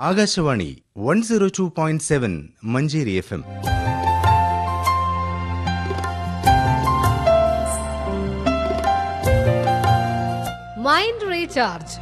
Akashvani one zero two point seven Manjeri F M mind recharge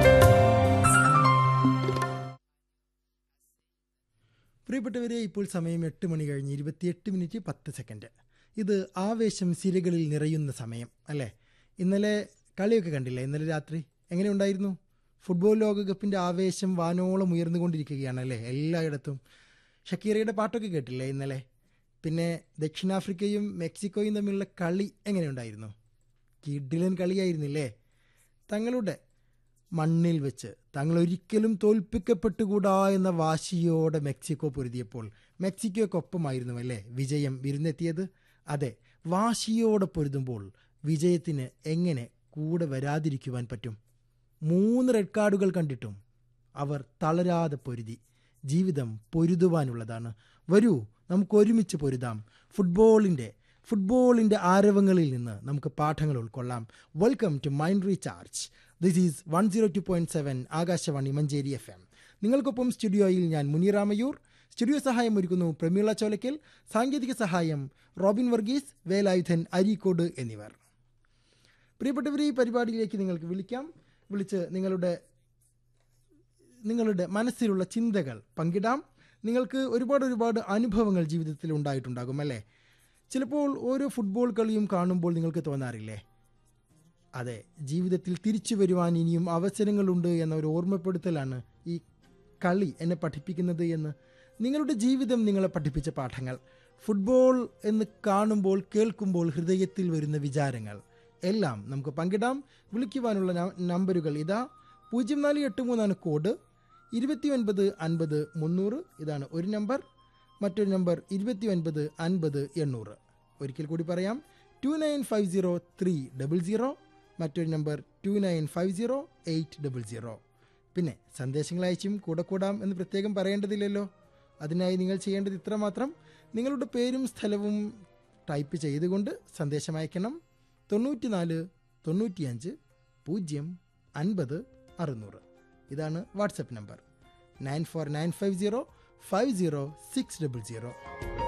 പ്രിയപ്പെട്ടവരെ ഇപ്പോൾ സമയം എട്ട് മണി കഴിഞ്ഞ് ഇരുപത്തിയെട്ട് മിനിറ്റ് പത്ത് സെക്കൻഡ് ഇത് ആവേശം സിരകളിൽ നിറയുന്ന സമയം അല്ലേ ഇന്നലെ കളിയൊക്കെ കണ്ടില്ലേ ഇന്നലെ രാത്രി എങ്ങനെ ഉണ്ടായിരുന്നു ഫുട്ബോൾ ലോകകപ്പിൻ്റെ ആവേശം വാനോളം ഉയർന്നുകൊണ്ടിരിക്കുകയാണ് അല്ലേ എല്ലായിടത്തും ഷക്കീറയുടെ പാട്ടൊക്കെ കേട്ടില്ലേ ഇന്നലെ പിന്നെ ദക്ഷിണാഫ്രിക്കയും മെക്സിക്കോയും തമ്മിലുള്ള കളി എങ്ങനെയുണ്ടായിരുന്നു കിഡിലൻ കളിയായിരുന്നില്ലേ തങ്ങളുടെ മണ്ണിൽ വെച്ച് തങ്ങൾ ഒരിക്കലും തോൽപ്പിക്കപ്പെട്ടുകൂടാ എന്ന വാശിയോടെ മെക്സിക്കോ പൊരുതിയപ്പോൾ മെക്സിക്കോക്കൊപ്പമായിരുന്നു അല്ലേ വിജയം വിരുന്നെത്തിയത് അതെ വാശിയോടെ പൊരുതുമ്പോൾ വിജയത്തിന് എങ്ങനെ കൂടെ വരാതിരിക്കുവാൻ പറ്റും മൂന്ന് റെഡ് കാർഡുകൾ കണ്ടിട്ടും അവർ തളരാതെ പൊരുതി ജീവിതം പൊരുതുവാനുള്ളതാണ് വരൂ നമുക്ക് ഒരുമിച്ച് പൊരുതാം ഫുട്ബോളിൻ്റെ ഫുട്ബോളിൻ്റെ ആരവങ്ങളിൽ നിന്ന് നമുക്ക് പാഠങ്ങൾ ഉൾക്കൊള്ളാം welcome to mind recharge this is one zero two point seven Akashvani Manjeri F M നിങ്ങൾക്കൊപ്പം സ്റ്റുഡിയോയിൽ ഞാൻ മുനിറാമയൂർ സ്റ്റുഡിയോ സഹായം ഒരുക്കുന്നു പ്രമീള ചോലക്കൽ സാങ്കേതിക സഹായം റോബിൻ വർഗീസ് വേലായുധൻ അരീക്കോട് എന്നിവർ പ്രിയപ്പെട്ടവർ ഈ പരിപാടിയിലേക്ക് നിങ്ങൾക്ക് വിളിക്കാം വിളിച്ച് നിങ്ങളുടെ നിങ്ങളുടെ മനസ്സിലുള്ള ചിന്തകൾ പങ്കിടാം നിങ്ങൾക്ക് ഒരുപാട് ഒരുപാട് അനുഭവങ്ങൾ ജീവിതത്തിൽ ഉണ്ടായിട്ടുണ്ടാകും അല്ലേ ചിലപ്പോൾ ഓരോ ഫുട്ബോൾ കളിയും കാണുമ്പോൾ നിങ്ങൾക്ക് തോന്നാറില്ലേ അതെ ജീവിതത്തിൽ തിരിച്ചു വരുവാൻ ഇനിയും അവസരങ്ങളുണ്ട് എന്ന ഒരു ഓർമ്മപ്പെടുത്തലാണ് ഈ കളി എന്നെ പഠിപ്പിക്കുന്നത് എന്ന് നിങ്ങളുടെ ജീവിതം നിങ്ങളെ പഠിപ്പിച്ച പാഠങ്ങൾ ഫുട്ബോൾ എന്ന് കാണുമ്പോൾ കേൾക്കുമ്പോൾ ഹൃദയത്തിൽ വരുന്ന വിചാരങ്ങൾ എല്ലാം നമുക്ക് പങ്കിടാം വിളിക്കുവാനുള്ള ന- നമ്പറുകൾ ഇതാ പൂജ്യം നാല് എട്ട് മൂന്നാണ് കോഡ് ഇരുപത്തി ഒൻപത് അൻപത് മുന്നൂറ് ഇതാണ് ഒരു നമ്പർ മറ്റൊരു നമ്പർ ഇരുപത്തി ഒൻപത് അൻപത് എണ്ണൂറ് ഒരിക്കൽ കൂടി പറയാം two nine five zero three double zero മറ്റൊരു number two nine five zero eight double zero പിന്നെ സന്ദേശങ്ങൾ അയച്ചും കൂടെ കൂടാം എന്ന് പ്രത്യേകം പറയേണ്ടതില്ലല്ലോ അതിനായി നിങ്ങൾ ചെയ്യേണ്ടത് ഇത്രമാത്രം നിങ്ങളുടെ പേരും സ്ഥലവും ടൈപ്പ് ചെയ്തുകൊണ്ട് സന്ദേശം അയക്കണം തൊണ്ണൂറ്റിനാല് തൊണ്ണൂറ്റിയഞ്ച് പൂജ്യം അൻപത് അറുന്നൂറ് ഇതാണ് WhatsApp number nine four nine five zero five zero six double zero